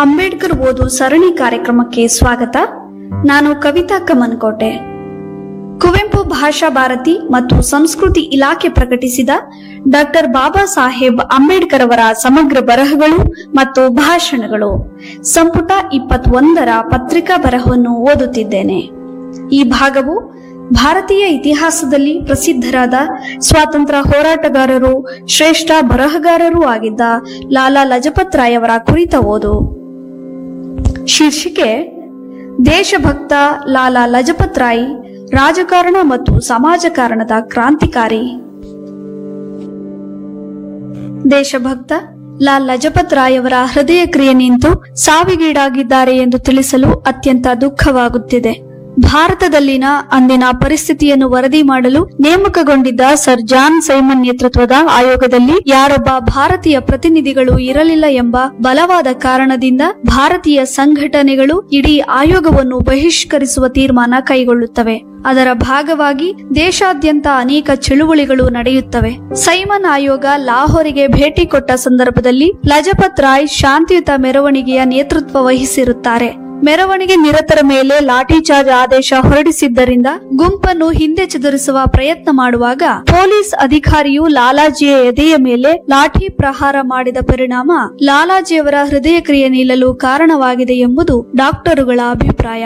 ಅಂಬೇಡ್ಕರ್ ಓದು ಸರಣಿ ಕಾರ್ಯಕ್ರಮಕ್ಕೆ ಸ್ವಾಗತ ನಾನು ಕವಿತಾ ಕಮನ್ಕೋಟೆ ಕುವೆಂಪು ಭಾಷಾ ಭಾರತಿ ಮತ್ತು ಸಂಸ್ಕೃತಿ ಇಲಾಖೆ ಪ್ರಕಟಿಸಿದ ಡಾಕ್ಟರ್ ಬಾಬಾ ಸಾಹೇಬ್ ಅಂಬೇಡ್ಕರ್ ಅವರ ಸಮಗ್ರ ಬರಹಗಳು ಮತ್ತು ಭಾಷಣಗಳು ಸಂಪುಟ ಇಪ್ಪತ್ತೊಂದರ ಪತ್ರಿಕಾ ಬರಹವನ್ನು ಓದುತ್ತಿದ್ದೇನೆ ಈ ಭಾಗವು ಭಾರತೀಯ ಇತಿಹಾಸದಲ್ಲಿ ಪ್ರಸಿದ್ಧರಾದ ಸ್ವಾತಂತ್ರ್ಯ ಹೋರಾಟಗಾರರು ಶ್ರೇಷ್ಠ ಬರಹಗಾರರೂ ಆಗಿದ್ದ ಲಾಲಾ ಲಜಪತ್ ರಾಯ್ ಅವರ ಕುರಿತ ಓದು ಶೀರ್ಷಿಕೆ ದೇಶಭಕ್ತ ಲಾಲಾ ಲಜಪತ್ ರಾಯ್ ರಾಜಕಾರಣ ಮತ್ತು ಸಮಾಜಕಾರಣದ ಕ್ರಾಂತಿಕಾರಿ ದೇಶಭಕ್ತ ಲಾಲ್ ಲಜಪತ್ ರಾಯ್ ಅವರ ಹೃದಯ ಕ್ರಿಯೆ ನಿಂತು ಸಾವಿಗೀಡಾಗಿದ್ದಾರೆ ಎಂದು ತಿಳಿಸಲು ಅತ್ಯಂತ ದುಃಖವಾಗುತ್ತಿದೆ ಭಾರತದಲ್ಲಿನ ಅಂದಿನ ಪರಿಸ್ಥಿತಿಯನ್ನು ವರದಿ ಮಾಡಲು ನೇಮಕಗೊಂಡಿದ್ದ ಸರ್ ಜಾನ್ ಸೈಮನ್ ನೇತೃತ್ವದ ಆಯೋಗದಲ್ಲಿ ಯಾರೊಬ್ಬ ಭಾರತೀಯ ಪ್ರತಿನಿಧಿಗಳು ಇರಲಿಲ್ಲ ಎಂಬ ಬಲವಾದ ಕಾರಣದಿಂದ ಭಾರತೀಯ ಸಂಘಟನೆಗಳು ಇಡೀ ಆಯೋಗವನ್ನು ಬಹಿಷ್ಕರಿಸುವ ತೀರ್ಮಾನ ಕೈಗೊಳ್ಳುತ್ತವೆ ಅದರ ಭಾಗವಾಗಿ ದೇಶಾದ್ಯಂತ ಅನೇಕ ಚಳುವಳಿಗಳು ನಡೆಯುತ್ತವೆ ಸೈಮನ್ ಆಯೋಗ ಲಾಹೋರಿಗೆ ಭೇಟಿ ಕೊಟ್ಟ ಸಂದರ್ಭದಲ್ಲಿ ಲಜಪತ್ ರಾಯ್ ಶಾಂತಿಯುತ ಮೆರವಣಿಗೆಯ ನೇತೃತ್ವ ವಹಿಸಿರುತ್ತಾರೆ ಮೆರವಣಿಗೆ ನಿರತರ ಮೇಲೆ ಲಾಠಿ ಚಾರ್ಜ್ ಆದೇಶ ಹೊರಡಿಸಿದ್ದರಿಂದ ಗುಂಪನ್ನು ಹಿಂದೆ ಚದುರಿಸುವ ಪ್ರಯತ್ನ ಮಾಡುವಾಗ ಪೊಲೀಸ್ ಅಧಿಕಾರಿಯು ಲಾಲಾಜಿಯ ಎದೆಯ ಮೇಲೆ ಲಾಠಿ ಪ್ರಹಾರ ಮಾಡಿದ ಪರಿಣಾಮ ಲಾಲಾಜಿಯವರ ಹೃದಯ ಕ್ರಿಯೆ ನಿಲ್ಲಲು ಕಾರಣವಾಗಿದೆ ಎಂಬುದು ಡಾಕ್ಟರುಗಳ ಅಭಿಪ್ರಾಯ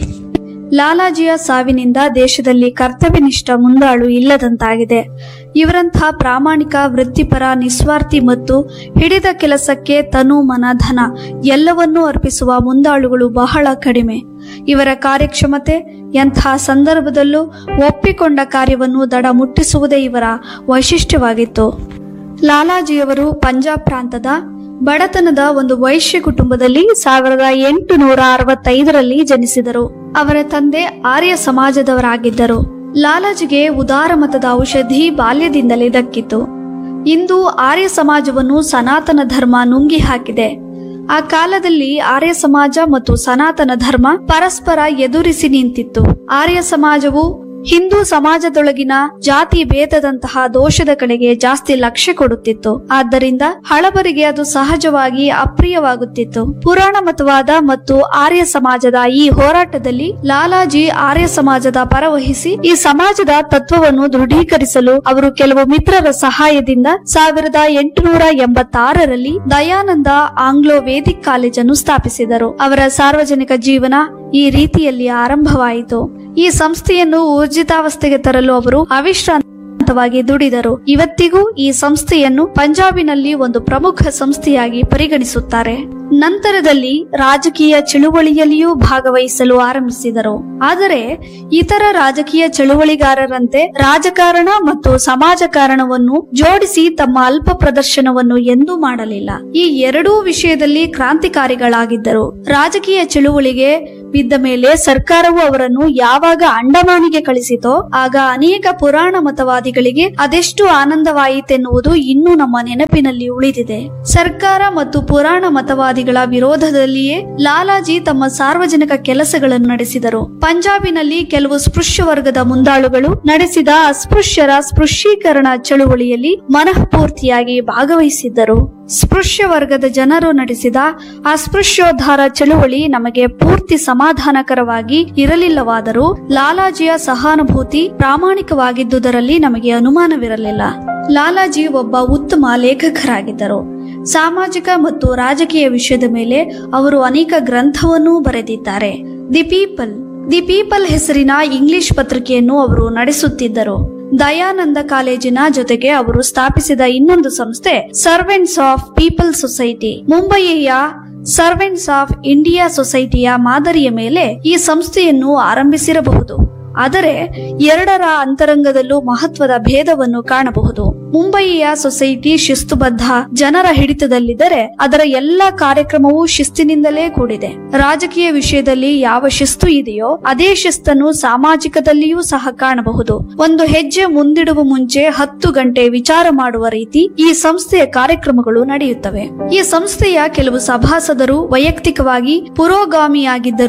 ಲಾಲಾಜಿಯ ಸಾವಿನಿಂದ ದೇಶದಲ್ಲಿ ಕರ್ತವ್ಯನಿಷ್ಠ ಮುಂದಾಳು ಇಲ್ಲದಂತಾಗಿದೆ ಇವರಂತಹ ಪ್ರಾಮಾಣಿಕ ವೃತ್ತಿಪರ ನಿಸ್ವಾರ್ಥಿ ಮತ್ತು ಹಿಡಿದ ಕೆಲಸಕ್ಕೆ ತನು ಮನ ಧನ ಎಲ್ಲವನ್ನೂ ಅರ್ಪಿಸುವ ಮುಂದಾಳುಗಳು ಬಹಳ ಕಡಿಮೆ ಇವರ ಕಾರ್ಯಕ್ಷಮತೆ ಎಂಥ ಸಂದರ್ಭದಲ್ಲೂ ಒಪ್ಪಿಕೊಂಡ ಕಾರ್ಯವನ್ನು ದಡ ಮುಟ್ಟಿಸುವುದೇ ಇವರ ವೈಶಿಷ್ಟ್ಯವಾಗಿತ್ತು ಲಾಲಾಜಿಯವರು ಪಂಜಾಬ್ ಪ್ರಾಂತದ ಬಡತನದ ಒಂದು ವೈಶ್ಯ ಕುಟುಂಬದಲ್ಲಿ ಸಾವಿರದ ಎಂಟುನೂರ ಅರವತ್ತೈದರಲ್ಲಿ ಜನಿಸಿದರು ಅವರ ತಂದೆ ಆರ್ಯ ಸಮಾಜದವರಾಗಿದ್ದರು ಲಾಲಾಜಿಗೆ ಉದಾರ ಮತದ ಔಷಧಿ ಬಾಲ್ಯದಿಂದಲೇ ದಕ್ಕಿತು ಇಂದು ಆರ್ಯ ಸಮಾಜವನ್ನು ಸನಾತನ ಧರ್ಮ ನುಂಗಿ ಹಾಕಿದೆ ಆ ಕಾಲದಲ್ಲಿ ಆರ್ಯ ಸಮಾಜ ಮತ್ತು ಸನಾತನ ಧರ್ಮ ಪರಸ್ಪರ ಎದುರಿಸಿ ನಿಂತಿತ್ತು ಆರ್ಯ ಸಮಾಜವು ಹಿಂದೂ ಸಮಾಜದೊಳಗಿನ ಜಾತಿ ಭೇದದಂತಹ ದೋಷದ ಕಡೆಗೆ ಜಾಸ್ತಿ ಲಕ್ಷ್ಯ ಕೊಡುತ್ತಿತ್ತು ಆದ್ದರಿಂದ ಹಳಬರಿಗೆ ಅದು ಸಹಜವಾಗಿ ಅಪ್ರಿಯವಾಗುತ್ತಿತ್ತು ಪುರಾಣ ಮತವಾದ ಮತ್ತು ಆರ್ಯ ಸಮಾಜದ ಈ ಹೋರಾಟದಲ್ಲಿ ಲಾಲಾಜಿ ಆರ್ಯ ಸಮಾಜದ ಪರವಹಿಸಿ ಈ ಸಮಾಜದ ತತ್ವವನ್ನು ದೃಢೀಕರಿಸಲು ಅವರು ಕೆಲವು ಮಿತ್ರರ ಸಹಾಯದಿಂದ ಸಾವಿರದ ಎಂಟುನೂರ ಎಂಬತ್ತಾರರಲ್ಲಿ ದಯಾನಂದ ಆಂಗ್ಲೋ ವೇದಿಕ್ ಕಾಲೇಜನ್ನು ಸ್ಥಾಪಿಸಿದರು ಅವರ ಸಾರ್ವಜನಿಕ ಜೀವನ ಈ ರೀತಿಯಲ್ಲಿ ಆರಂಭವಾಯಿತು ಈ ಸಂಸ್ಥೆಯನ್ನು ಊರ್ಜಿತಾವಸ್ಥೆಗೆ ತರಲು ಅವರು ಅವಿಶ್ರಾಂತವಾಗಿ ದುಡಿದರು ಇವತ್ತಿಗೂ ಈ ಸಂಸ್ಥೆಯನ್ನು ಪಂಜಾಬಿನಲ್ಲಿ ಒಂದು ಪ್ರಮುಖ ಸಂಸ್ಥೆಯಾಗಿ ಪರಿಗಣಿಸುತ್ತಾರೆ ನಂತರದಲ್ಲಿ ರಾಜಕೀಯ ಚಳುವಳಿಯಲ್ಲಿಯೂ ಭಾಗವಹಿಸಲು ಆರಂಭಿಸಿದರು ಆದರೆ ಇತರ ರಾಜಕೀಯ ಚಳುವಳಿಗಾರರಂತೆ ರಾಜಕಾರಣ ಮತ್ತು ಸಮಾಜಕಾರಣವನ್ನು ಜೋಡಿಸಿ ತಮ್ಮ ಅಲ್ಪ ಪ್ರದರ್ಶನವನ್ನು ಎಂದೂ ಮಾಡಲಿಲ್ಲ ಈ ಎರಡೂ ವಿಷಯದಲ್ಲಿ ಕ್ರಾಂತಿಕಾರಿಗಳಾಗಿದ್ದರು ರಾಜಕೀಯ ಚಳುವಳಿಗೆ ಬಿದ್ದ ಮೇಲೆ ಸರ್ಕಾರವು ಅವರನ್ನು ಯಾವಾಗ ಅಂಡಮಾನಿಗೆ ಕಳಿಸಿತೋ ಆಗ ಅನೇಕ ಪುರಾಣ ಮತವಾದಿಗಳಿಗೆ ಅದೆಷ್ಟು ಆನಂದವಾಯಿತೆನ್ನುವುದು ಇನ್ನೂ ನಮ್ಮ ನೆನಪಿನಲ್ಲಿ ಉಳಿದಿದೆ ಸರ್ಕಾರ ಮತ್ತು ಪುರಾಣ ಮತವಾದಿಗಳ ವಿರೋಧದಲ್ಲಿಯೇ ಲಾಲಾಜಿ ತಮ್ಮ ಸಾರ್ವಜನಿಕ ಕೆಲಸಗಳನ್ನು ನಡೆಸಿದರು ಪಂಜಾಬಿನಲ್ಲಿ ಕೆಲವು ಸ್ಪೃಶ್ಯ ವರ್ಗದ ಮುಂದಾಳುಗಳು ನಡೆಸಿದ ಅಸ್ಪೃಶ್ಯರ ಸ್ಪೃಶ್ಯೀಕರಣ ಚಳುವಳಿಯಲ್ಲಿ ಮನಃಪೂರ್ತಿಯಾಗಿ ಭಾಗವಹಿಸಿದ್ದರು ಸ್ಪೃಶ್ಯ ವರ್ಗದ ಜನರು ನಡೆಸಿದ ಅಸ್ಪೃಶ್ಯೋದ್ಧಾರ ಚಳುವಳಿ ನಮಗೆ ಪೂರ್ತಿ ಸಮಾಧಾನಕರವಾಗಿ ಇರಲಿಲ್ಲವಾದರೂ ಲಾಲಾಜಿಯ ಸಹಾನುಭೂತಿ ಪ್ರಾಮಾಣಿಕವಾಗಿದ್ದುದರಲ್ಲಿ ನಮಗೆ ಅನುಮಾನವಿರಲಿಲ್ಲ ಲಾಲಾಜಿ ಒಬ್ಬ ಉತ್ತಮ ಲೇಖಕರಾಗಿದ್ದರು ಸಾಮಾಜಿಕ ಮತ್ತು ರಾಜಕೀಯ ವಿಷಯದ ಮೇಲೆ ಅವರು ಅನೇಕ ಗ್ರಂಥವನ್ನೂ ಬರೆದಿದ್ದಾರೆ ದಿ ಪೀಪಲ್ ದಿ ಪೀಪಲ್ ಹೆಸರಿನ ಇಂಗ್ಲಿಷ್ ಪತ್ರಿಕೆಯನ್ನು ಅವರು ನಡೆಸುತ್ತಿದ್ದರು ದಯಾನಂದ ಕಾಲೇಜಿನ ಜೊತೆಗೆ ಅವರು ಸ್ಥಾಪಿಸಿದ ಇನ್ನೊಂದು ಸಂಸ್ಥೆ ಸರ್ವೆಂಟ್ಸ್ ಆಫ್ ಪೀಪಲ್ ಸೊಸೈಟಿ ಮುಂಬಯಿಯ ಸರ್ವೆಂಟ್ಸ್ ಆಫ್ ಇಂಡಿಯಾ ಸೊಸೈಟಿಯ ಮಾದರಿಯ ಮೇಲೆ ಈ ಸಂಸ್ಥೆಯನ್ನು ಆರಂಭಿಸಿರಬಹುದು ಆದರೆ ಎರಡರ ಅಂತರಂಗದಲ್ಲೂ ಮಹತ್ವದ ಭೇದವನ್ನು ಕಾಣಬಹುದು ಮುಂಬಯಿಯ ಸೊಸೈಟಿ ಶಿಸ್ತುಬದ್ಧ ಜನರ ಹಿಡಿತದಲ್ಲಿದ್ದರೆ ಅದರ ಎಲ್ಲ ಕಾರ್ಯಕ್ರಮವೂ ಶಿಸ್ತಿನಿಂದಲೇ ಕೂಡಿದೆ ರಾಜಕೀಯ ವಿಷಯದಲ್ಲಿ ಯಾವ ಶಿಸ್ತು ಇದೆಯೋ ಅದೇ ಶಿಸ್ತನ್ನು ಸಾಮಾಜಿಕದಲ್ಲಿಯೂ ಸಹ ಕಾಣಬಹುದು ಒಂದು ಹೆಜ್ಜೆ ಮುಂದಿಡುವ ಮುಂಚೆ ಹತ್ತು ಗಂಟೆ ವಿಚಾರ ಮಾಡುವ ರೀತಿ ಈ ಸಂಸ್ಥೆಯ ಕಾರ್ಯಕ್ರಮಗಳು ನಡೆಯುತ್ತವೆ ಈ ಸಂಸ್ಥೆಯ ಕೆಲವು ಸಭಾಸದರು ವೈಯಕ್ತಿಕವಾಗಿ ಪುರೋಗಾಮಿಯಾಗಿದ್ದರು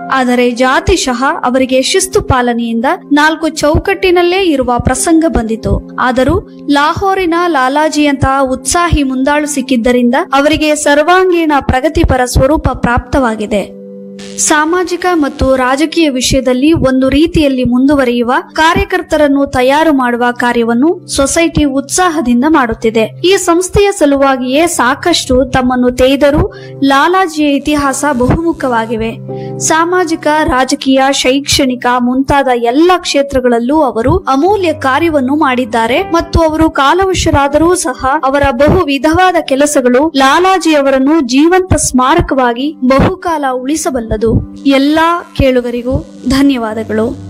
ಆದರೆ ಜಾತಿಶಃ ಅವರಿಗೆ ಶಿಸ್ತು ಪಾಲನೆಯಿಂದ ನಾಲ್ಕು ಚೌಕಟ್ಟಿನಲ್ಲೇ ಇರುವ ಪ್ರಸಂಗ ಬಂದಿತು ಆದರೂ ಲಾಹೋರಿನ ಲಾಲಾಜಿಯಂತಹ ಉತ್ಸಾಹಿ ಮುಂದಾಳು ಸಿಕ್ಕಿದ್ದರಿಂದ ಅವರಿಗೆ ಸರ್ವಾಂಗೀಣ ಪ್ರಗತಿಪರ ಸ್ವರೂಪ ಪ್ರಾಪ್ತವಾಗಿದೆ ಸಾಮಾಜಿಕ ಮತ್ತು ರಾಜಕೀಯ ವಿಷಯದಲ್ಲಿ ಒಂದು ರೀತಿಯಲ್ಲಿ ಮುಂದುವರಿಯುವ ಕಾರ್ಯಕರ್ತರನ್ನು ತಯಾರು ಮಾಡುವ ಕಾರ್ಯವನ್ನು ಸೊಸೈಟಿ ಉತ್ಸಾಹದಿಂದ ಮಾಡುತ್ತಿದೆ ಈ ಸಂಸ್ಥೆಯ ಸಲುವಾಗಿಯೇ ಸಾಕಷ್ಟು ತಮ್ಮನ್ನು ತೆಗೆದರೂ ಲಾಲಾಜಿಯ ಇತಿಹಾಸ ಬಹುಮುಖವಾಗಿವೆ ಸಾಮಾಜಿಕ ರಾಜಕೀಯ ಶೈಕ್ಷಣಿಕ ಮುಂತಾದ ಎಲ್ಲ ಕ್ಷೇತ್ರಗಳಲ್ಲೂ ಅವರು ಅಮೂಲ್ಯ ಕಾರ್ಯವನ್ನು ಮಾಡಿದ್ದಾರೆ ಮತ್ತು ಅವರು ಕಾಲವಶರಾದರೂ ಸಹ ಅವರ ಬಹು ವಿಧವಾದ ಕೆಲಸಗಳು ಲಾಲಾಜಿಯವರನ್ನು ಜೀವಂತ ಸ್ಮಾರಕವಾಗಿ ಬಹುಕಾಲ ಉಳಿಸಬಲ್ಲದು ಎಲ್ಲಾ ಕೇಳುಗರಿಗೂ ಧನ್ಯವಾದಗಳು